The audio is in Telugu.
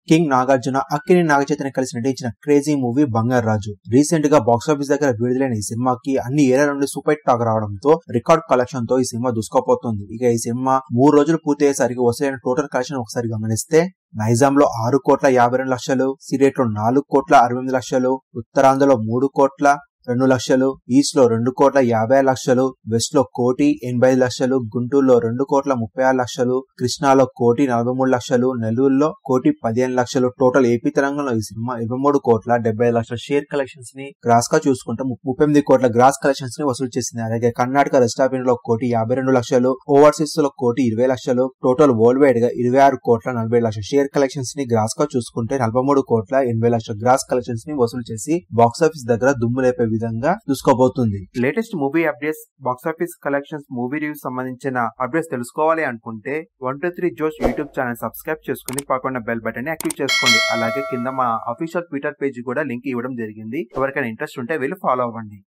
కింగ్ నాగార్జున అక్కిని నాగచైతన్య కలిసి నటించిన క్రేజీ మూవీ బంగారు రాజు రీసెంట్ గా బాక్సాఫీస్ దగ్గర విడుదలైన ఈ సినిమాకి అన్ని ఏరియా నుండి సూపర్ హిట్ టాక్ రావడంతో రికార్డ్ కలెక్షన్ తో ఈ సినిమా దూసుకోపోతుంది ఇక ఈ సినిమా మూడు రోజులు పూర్తి అయ్యేసరికి వసూలైన టోటల్ కలెక్షన్ ఒకసారి గమనిస్తే నైజాం లో ఆరు కోట్ల యాభై రెండు లక్షలు సిరేట్ లో నాలుగు కోట్ల అరవై ఎనిమిది లక్షలు ఉత్తరాంధ్రలో మూడు కోట్ల రెండు లక్షలు ఈస్ట్ లో రెండు కోట్ల యాభై ఆరు లక్షలు వెస్ట్ లో కోటి ఎనభై ఐదు లక్షలు గుంటూరులో రెండు కోట్ల ముప్పై ఆరు లక్షలు కృష్ణాలో కోటి నలభై మూడు లక్షలు నెల్లూరులో కోటి పదిహేను లక్షలు టోటల్ ఏపీ తెలంగాణలో ఈ సినిమా ఇరవై మూడు కోట్ల డెబ్బై ఐదు లక్షల షేర్ కలెక్షన్స్ ని గ్రాస్ గా చూసుకుంటే ము- ముప్పై ఎనిమిది కోట్ల గ్రాస్ కలెక్షన్స్ ని వసూలు చేసింది అలాగే కర్ణాటక రెస్ట్ ఆఫ్ ఇండియాలో కోటి యాభై రెండు లక్షలు ఓవర్సీస్ లో కోటి ఇరవై లక్షలు టోటల్ వరల్డ్ వైడ్ గా ఇరవై ఆరు కోట్ల నలభై లక్షల షేర్ కలెక్షన్స్ ని గ్రాస్ గా చూసుకుంటే నలభై మూడు కోట్ల ఎనభై లక్షల గ్రాస్ కలెక్షన్స్ ని వసూలు చేసి బాక్సాఫీస్ దగ్గర దుమ్ము లేపే విధంగా చూసుకోబోతుంది latest movie updates box office collections movie reviews సంబంధించిన అప్డేట్స్ తెలుసుకోవాలి అనుకుంటే one two three Josh YouTube channel subscribe చేసుకుని పక్కన బెల్ బటన్ యాక్టివ్ చేసుకోండి అలాగే కింద మా అఫీషియల్ ట్విట్టర్ పేజ్ కూడా లింక్ ఇవ్వడం జరిగింది ఎవరికైనా ఇంట్రెస్ట్ ఉంటే వెళ్ళి ఫాలో అవ్వండి